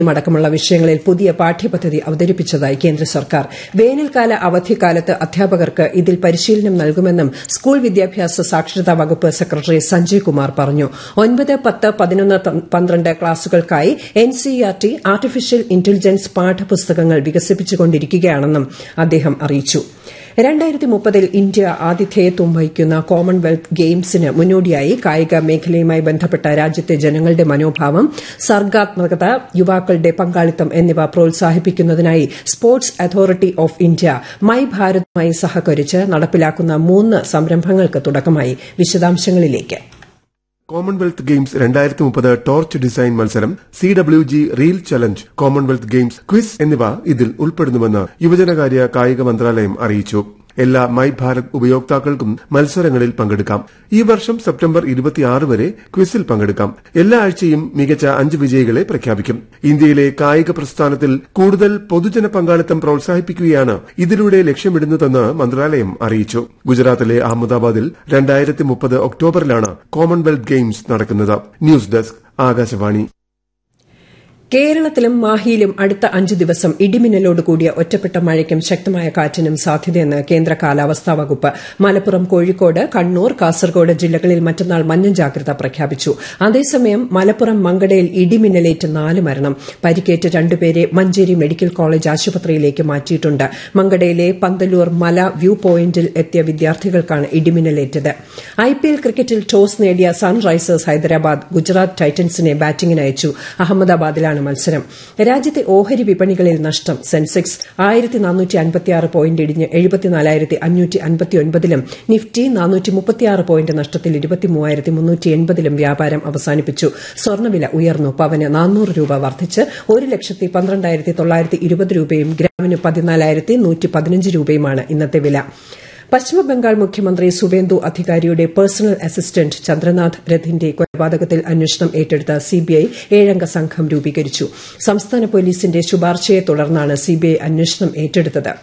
അടക്കമുള്ള വിഷയങ്ങളിൽ പുതിയ പാഠ്യപദ്ധതി അവതരിപ്പിച്ചതായി കേന്ദ്ര സർക്കാർ വേനൽക്കാല അവധിക്കാലത്ത് അധ്യാപകർക്ക് ഇതിൽ പരിശീലനം നൽകുമെന്നും സ്കൂൾ വിദ്യാഭ്യാസ സാക്ഷരതാ വകുപ്പ് സെക്രട്ടറി സഞ്ജയ് കുമാർ പറഞ്ഞു ഒൻപത് പത്ത് പതിനൊന്ന് പന്ത്രണ്ട് ക്ലാസുകൾക്കായി എൻസിഇആർടി ആർട്ടിഫിഷ്യൽ ഇന്റലിജൻസ് പാഠപുസ്തകങ്ങൾ വികസിപ്പിച്ചുകൊണ്ടിരിക്കുകയാണെന്നും അദ്ദേഹം അറിയിച്ചു രണ്ടായിരത്തി മുപ്പതിൽ ഇന്ത്യ ആതിഥേയത്വം വഹിക്കുന്ന കോമൺവെൽത്ത് ഗെയിംസിന് മുന്നോടിയായി കായിക മേഖലയുമായി ബന്ധപ്പെട്ട രാജ്യത്തെ ജനങ്ങളുടെ മനോഭാവം സർഗാത്മകത യുവാക്കളുടെ പങ്കാളിത്തം എന്നിവ പ്രോത്സാഹിപ്പിക്കുന്നതിനായി sports authority of India my ഭാരതുമായി സഹകരിച്ച് നടപ്പിലാക്കുന്ന മൂന്ന് സംരംഭങ്ങൾക്ക് തുടക്കമായി വിശദാംശങ്ങളിലേക്ക് കോമൺവെൽത്ത് ഗെയിംസ് രണ്ടായിരത്തി മുപ്പത് ടോർച്ച് ഡിസൈൻ മത്സരം C W G reel challenge Commonwealth Games quiz എന്നിവ ഇതിൽ ഉൾപ്പെടുന്നുവെന്ന് യുവജനകാര്യ കായിക മന്ത്രാലയം അറിയിച്ചു എല്ലാ മൈ ഭാരത് ഉപയോക്താക്കൾക്കും മത്സരങ്ങളിൽ പങ്കെടുക്കാം ഈ വർഷം സെപ്റ്റംബർ ഇരുപത്തിയാറ് വരെ ക്വിസിൽ പങ്കെടുക്കാം എല്ലാ ആഴ്ചയും മികച്ച അഞ്ച് വിജയികളെ പ്രഖ്യാപിക്കും ഇന്ത്യയിലെ കായിക പ്രസ്ഥാനത്തിൽ കൂടുതൽ പൊതുജന പങ്കാളിത്തം പ്രോത്സാഹിപ്പിക്കുകയാണ് ഇതിലൂടെ ലക്ഷ്യമിടുന്നതെന്ന് മന്ത്രാലയം അറിയിച്ചു ഗുജറാത്തിലെ അഹമ്മദാബാദിൽ രണ്ടായിരത്തി മുപ്പത് ഒക്ടോബറിലാണ് കോമൺവെൽത്ത് ഗെയിംസ് നടക്കുന്നത് ന്യൂസ് ഡെസ്ക് ആകാശവാണി കേരളത്തിലും മാഹിയിലും അടുത്ത അഞ്ച് ദിവസം ഇടിമിന്നലോട് കൂടിയ ഒറ്റപ്പെട്ട മഴയ്ക്കും ശക്തമായ കാറ്റിനും സാധ്യതയെന്ന് കേന്ദ്ര കാലാവസ്ഥാ വകുപ്പ് മലപ്പുറം കോഴിക്കോട് കണ്ണൂർ കാസർഗോഡ് ജില്ലകളിൽ മറ്റന്നാൾ മഞ്ഞ ജാഗ്രത പ്രഖ്യാപിച്ചു അതേസമയം മലപ്പുറം മങ്കടയിൽ ഇടിമിന്നലേറ്റ് നാല് മരണം പരിക്കേറ്റ് രണ്ടുപേരെ മഞ്ചേരി മെഡിക്കൽ കോളേജ് ആശുപത്രിയിലേക്ക് മാറ്റിയിട്ടുണ്ട് മങ്കടയിലെ പന്തലൂർ മല വ്യൂ പോയിന്റിൽ എത്തിയ വിദ്യാർത്ഥികൾക്കാണ് ഇടിമിന്നലേറ്റത് ഐപിഎൽ ക്രിക്കറ്റിൽ ടോസ് നേടിയ സൺറൈസേഴ്സ് ഹൈദരാബാദ് ഗുജറാത്ത് ടൈറ്റൻസിനെ ബാറ്റിംഗിന് അയച്ചു അഹമ്മദാബാദിലാണ് മത്സരം രാജ്യത്തെ ഓഹരി വിപണികളിൽ നഷ്ടം സെൻസെക്സ് ആയിരത്തി നാനൂറ്റി അൻപത്തിയാറ് പോയിന്റ് ഇടിഞ്ഞ് എഴുപത്തിനാലായിരത്തി അഞ്ഞൂറ്റി അൻപത്തിയൊൻപതിലും നിഫ്റ്റി നാനൂറ്റി മുപ്പത്തിയാറ് പോയിന്റ് നഷ്ടത്തിൽ ഇരുപത്തിമൂവായിരത്തി മുന്നൂറ്റി എൺപതിലും വ്യാപാരം അവസാനിപ്പിച്ചു സ്വർണ്ണവില ഉയർന്നു പവന് നാനൂറ് രൂപ വർദ്ധിച്ച് ഒരു ലക്ഷത്തി പന്ത്രണ്ടായിരത്തി തൊള്ളായിരത്തി ഇരുപത് രൂപയും ഗ്രാമിന് പതിനാലായിരത്തി നൂറ്റി പതിനഞ്ച് രൂപയുമാണ് ഇന്നത്തെ വില പശ്ചിമബംഗാൾ മുഖ്യമന്ത്രി സുവേന്ദു അധികാരിയുടെ പേഴ്സണൽ അസിസ്റ്റന്റ് ചന്ദ്രനാഥ് രഥിന്റെ കൊലപാതകത്തിൽ അന്വേഷണം ഏറ്റെടുത്ത സിബിഐ ഏഴംഗ സംഘം രൂപീകരിച്ചു സംസ്ഥാന പോലീസിന്റെ ശുപാർശയെ തുടർന്നാണ് സിബിഐ അന്വേഷണം ഏറ്റെടുത്തത്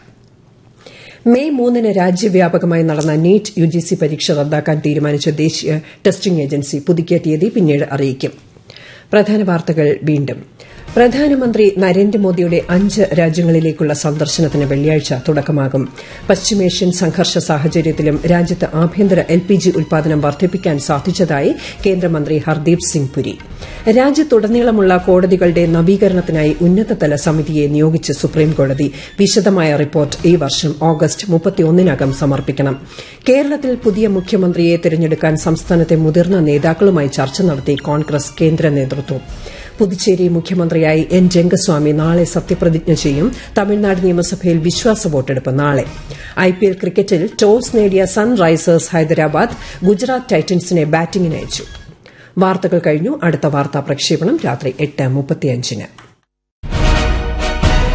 മെയ് മൂന്നിന് രാജ്യവ്യാപകമായി നടന്ന നീറ്റ് യുജിസി പരീക്ഷ റദ്ദാക്കാൻ തീരുമാനിച്ച ദേശീയ ടെസ്റ്റിംഗ് ഏജൻസി പുതുക്കിയ തീയതി പിന്നീട് അറിയിക്കും പ്രധാന വാർത്തകൾ വീണ്ടും പ്രധാനമന്ത്രി നരേന്ദ്രമോദിയുടെ അഞ്ച് രാജ്യങ്ങളിലേക്കുള്ള സന്ദർശനത്തിന് വെള്ളിയാഴ്ച തുടക്കമാകും പശ്ചിമേഷ്യൻ സംഘർഷ സാഹചര്യത്തിലും രാജ്യത്ത് ആഭ്യന്തര എൽ പി ജി ഉൽപാദനം വർദ്ധിപ്പിക്കാൻ സാധിച്ചതായി കേന്ദ്രമന്ത്രി ഹർദീപ് സിംഗ് പുരി രാജ്യത്തുടനീളമുള്ള കോടതികളുടെ നവീകരണത്തിനായി ഉന്നതതല സമിതിയെ നിയോഗിച്ച് സുപ്രീംകോടതി വിശദമായ റിപ്പോർട്ട് ഈ വർഷം ഓഗസ്റ്റ് മുപ്പത്തിയൊന്നിനകം സമർപ്പിക്കണം കേരളത്തിൽ പുതിയ മുഖ്യമന്ത്രിയെ തിരഞ്ഞെടുക്കാൻ സംസ്ഥാനത്തെ മുതിർന്ന നേതാക്കളുമായി ചർച്ച നടത്തി കോൺഗ്രസ് കേന്ദ്ര നേതൃത്വം പുതുച്ചേരി മുഖ്യമന്ത്രിയായി എൻ രംഗസ്വാമി നാളെ സത്യപ്രതിജ്ഞ ചെയ്യും തമിഴ്നാട് നിയമസഭയിൽ വിശ്വാസ വോട്ടെടുപ്പ് നാളെ ഐപിഎൽ ക്രിക്കറ്റിൽ ടോസ് നേടിയ സൺറൈസേഴ്സ് ഹൈദരാബാദ് ഗുജറാത്ത് ടൈറ്റൻസിനെ ബാറ്റിംഗിന് അയച്ചു വാർത്തകൾ കഴിഞ്ഞു അടുത്ത വാർത്താ പ്രക്ഷേപണം രാത്രി എട്ട് മുപ്പത്തിയഞ്ചിന്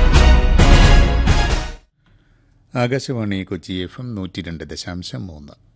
ആകാശവാണി കൊച്ചി എഫ് എം നൂറ്റി രണ്ട് ദശാംശം മൂന്ന്